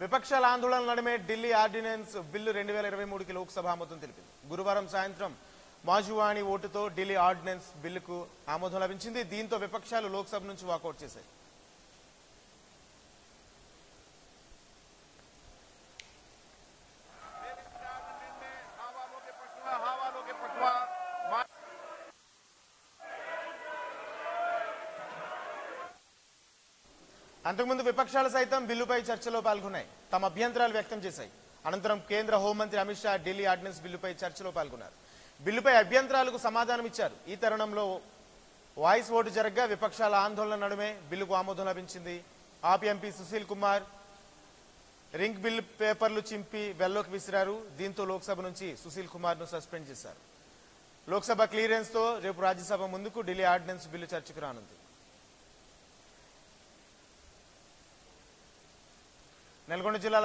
విపక్షాల ఆందోళన నడిమే Delhi ordinance bill రెండు వేల ఇరవై మూడుకి లోక్సభ ఆమోదం తెలిపింది గురువారం సాయంత్రం మాజువాణి ఓటుతో ఢిల్లీ ఆర్డినెన్స్ బిల్లుకు ఆమోదం లభించింది దీంతో విపక్షాలు లోక్సభ నుంచి వాకౌట్ చేశాయి हवालों के पटुआ हवालों के पटुआ मा- అంతకుముందు విపక్షాలు సైతం బిల్లుపై చర్చలో పాల్గొన్నాయి తమ అభ్యంతరాలు వ్యక్తం చేశాయి అనంతరం కేంద్ర హోంమంత్రి అమిత్ షా ఢిల్లీ ఆర్డినెన్స్ బిల్లుపై చర్చలో పాల్గొన్నారు బిల్లుపై అభ్యంతరాలకు సమాధానం ఇచ్చారు ఈ తరుణంలో వాయిస్ ఓటు జరగ్గా విపక్షాల ఆందోళన నడుమే బిల్లుకు ఆమోదం లభించింది ఆప్ ఎంపీ సుశీల్ కుమార్ రింగ్ బిల్ పేపర్లు చింపి వెల్లోకి విసిరారు దీంతో లోక్సభ నుంచి సుశీల్ కుమార్ ను సస్పెండ్ చేశారు లోక్సభ క్లియరెన్స్ తో రేపు రాజ్యసభ ముందుకు ఢిల్లీ ఆర్డినెన్స్ బిల్లు చర్చకు రానుంది నల్గొండ జిల్లాలో